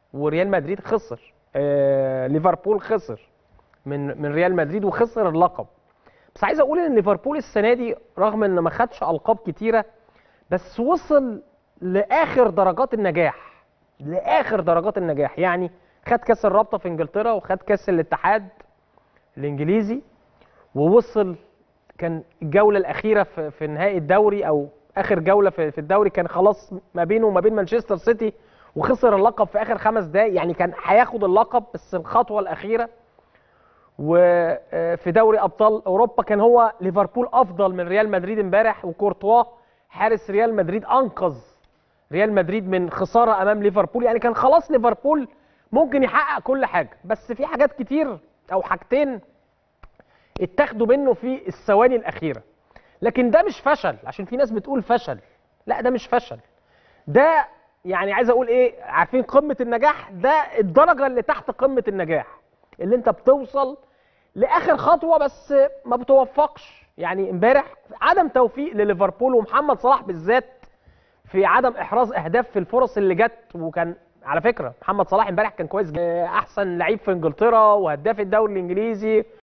وريال مدريد خسر آه ليفربول خسر من من ريال مدريد وخسر اللقب بس عايز اقول ان ليفربول السنه دي رغم ان ما خدش القاب كتيره بس وصل لاخر درجات النجاح لاخر درجات النجاح يعني خد كاس الرابطه في انجلترا وخد كاس الاتحاد الانجليزي ووصل كان الجوله الاخيره في, في نهائي الدوري او اخر جوله في, في الدوري كان خلاص ما بينه وما بين مانشستر سيتي وخسر اللقب في اخر خمس دقايق يعني كان هياخد اللقب بس الخطوه الاخيره وفي دوري ابطال اوروبا كان هو ليفربول افضل من ريال مدريد امبارح وكورتوا حارس ريال مدريد انقذ ريال مدريد من خساره امام ليفربول يعني كان خلاص ليفربول ممكن يحقق كل حاجه بس في حاجات كتير او حاجتين اتاخدوا منه في الثواني الاخيره لكن ده مش فشل عشان في ناس بتقول فشل لا ده مش فشل ده يعني عايز اقول ايه عارفين قمه النجاح ده الدرجه اللي تحت قمه النجاح اللي انت بتوصل لاخر خطوه بس ما بتوفقش يعني امبارح عدم توفيق لليفربول ومحمد صلاح بالذات في عدم احراز اهداف في الفرص اللي جت وكان على فكره محمد صلاح امبارح كان كويس جدا. احسن لعيب في انجلترا وهداف الدوري الانجليزي